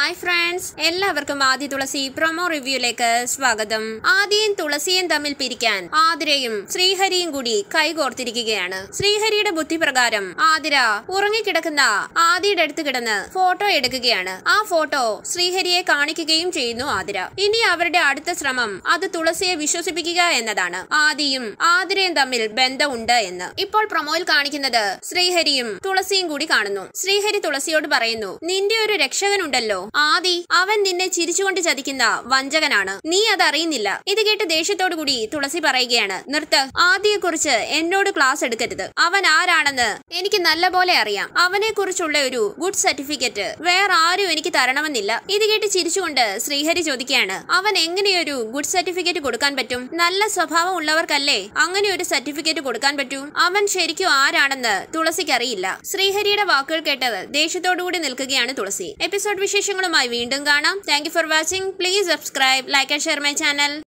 hi friends എല്ലാവർക്കും ആദ്യ തുളസി promo റിവ്യൂയിലേക്ക് സ്വാഗതം ആദ്യയും തുളസിയും തമ്മിൽ പിരിക്കാൻ ആതിരയും ശ്രീഹരിയും കൂടി കൈകോർത്തിരിക്കുകയാണ് ശ്രീഹരിയുടെ ബുദ്ധിപ്രകാരം ആതിര ഉറങ്ങിക്കിടക്കുന്ന ആദിയുടെ അടുത്ത് കിടന്ന് ഫോട്ടോ എടുക്കുകയാണ് ആ ഫോട്ടോ ശ്രീഹരിയെ കാണിക്കുകയും ചെയ്യുന്നു ആതിര ഇനി അവരുടെ അടുത്ത ശ്രമം അത് തുളസിയെ വിശ്വസിപ്പിക്കുക എന്നതാണ് ആദിയും ആതിരയും തമ്മിൽ ബന്ധമുണ്ട് എന്ന് ഇപ്പോൾ പ്രൊമോയിൽ കാണിക്കുന്നത് ശ്രീഹരിയും തുളസിയും കൂടി കാണുന്നു ശ്രീഹരി തുളസിയോട് പറയുന്നു നിന്റെ ഒരു രക്ഷകനുണ്ടല്ലോ ആദി അവൻ നിന്നെ ചിരിച്ചുകൊണ്ട് ചതിക്കുന്ന വഞ്ചകനാണ് നീ അത് അറിയുന്നില്ല ഇത് കേട്ട് ദേഷ്യത്തോടു കൂടി തുളസി പറയുകയാണ് നിർത്ത് ആദിയെ കുറിച്ച് എന്നോട് ക്ലാസ് എടുക്കരുത് അവൻ ആരാണെന്ന് എനിക്ക് നല്ലപോലെ അറിയാം അവനെ കുറിച്ചുള്ള ഒരു ഗുഡ് സർട്ടിഫിക്കറ്റ് വേറെ ആരും എനിക്ക് തരണമെന്നില്ല ഇത് കേട്ട് ചിരിച്ചുകൊണ്ട് ശ്രീഹരി ചോദിക്കുകയാണ് അവൻ എങ്ങനെയൊരു ഗുഡ് സർട്ടിഫിക്കറ്റ് കൊടുക്കാൻ പറ്റും നല്ല സ്വഭാവം ഉള്ളവർക്കല്ലേ അങ്ങനെ ഒരു സർട്ടിഫിക്കറ്റ് കൊടുക്കാൻ പറ്റൂ അവൻ ശരിക്കും ആരാണെന്ന് തുളസിക്ക് അറിയില്ല ശ്രീഹരിയുടെ വാക്കുകൾ കേട്ടത് ദേഷ്യത്തോടുകൂടി നിൽക്കുകയാണ് തുളസി എപ്പിസോഡ് വിശേഷങ്ങളുമായി വീണ്ടും കാണാം thank for watching please subscribe like and share my channel